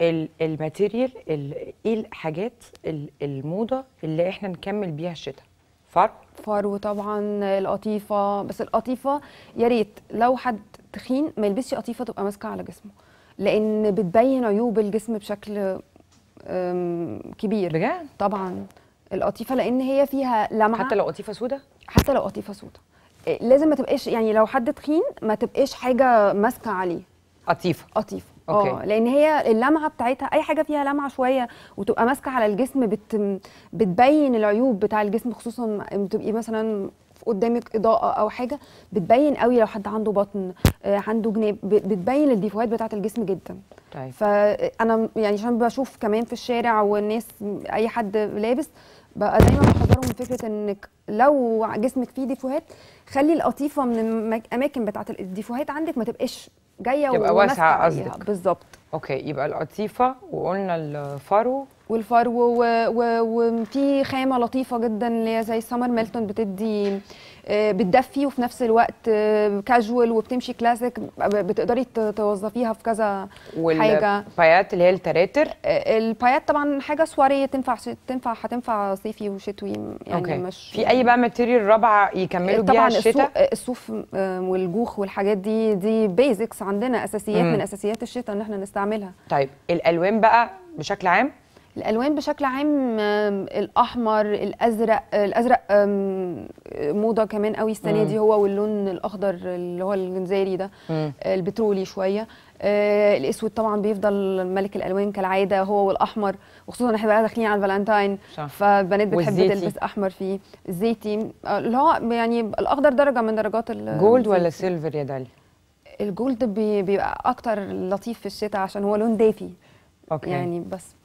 ال- الماتيريال ال- ايه الحاجات ال- الموضه اللي احنا نكمل بيها الشتاء فرو فرو طبعا القطيفه بس القطيفه يا ريت لو حد تخين ما يلبسش قطيفه تبقى ماسكه على جسمه لان بتبين عيوب الجسم بشكل أم، كبير بجد طبعا القطيفه لان هي فيها لمعه حتى لو قطيفه سودا حتى لو قطيفه سودا إيه، لازم ما تبقاش يعني لو حد تخين ما تبقاش حاجه ماسكه عليه قطيفه قطيفه أوكي. اه لان هي اللمعه بتاعتها اي حاجه فيها لمعه شويه وتبقى ماسكه على الجسم بت بتبين العيوب بتاع الجسم خصوصا لما تبقي مثلا قدامك اضاءه او حاجه بتبين قوي لو حد عنده بطن آه، عنده جناب ب- بتبين الديفوهات بتاعه الجسم جدا طيب فانا يعني عشان بشوف كمان في الشارع والناس اي حد لابس بقى دايما بحذرهم من فكره انك لو جسمك فيه ديفوهات خلي القطيفه من الاماكن بتاعه الديفوهات عندك ما تبقاش جايه تبقى وماسكة واسعة عليها. قصدك. بالظبط اوكي يبقى القطيفه وقلنا الفرو والفرو و- و- وفي خامه لطيفه جدا اللي هي زي سمر ميلتون بتدي آه، بتدفي وفي نفس الوقت كاجوال وبتمشي كلاسيك بتقدري ت- توظفيها في كذا حاجه والبايات اللي هي التراتر آه، البايات طبعا حاجه سواريه تنفع تنفع هتنفع صيفي وشتوي يعني اوكي مش في اي بقى ماتيريال رابعه يكملوا بيها طبعا الشتاء الصوف, الصوف آه، والجوخ والحاجات دي دي بيزكس عندنا اساسيات مم. من اساسيات الشتاء ان احنا نستعملها طيب الالوان بقى بشكل عام الالوان بشكل عام آم، الاحمر الازرق الازرق آم، موضه كمان قوي السنه مم. دي هو واللون الاخضر اللي هو الجنزيري ده مم. البترولي شويه آه، الاسود طبعا بيفضل ملك الالوان كالعاده هو والاحمر وخصوصا ان احنا بقى داخلين على الفالنتاين صح. فالبنات بتحب والزيتي. تلبس احمر فيه الزيتي آه، اللي هو يعني الاخضر درجه من درجات ال- جولد ولا الزيتي. سيلفر يا داليا الجولد بي- بيبقى اكتر لطيف في الشتاء عشان هو لون دافي اوكي يعني بس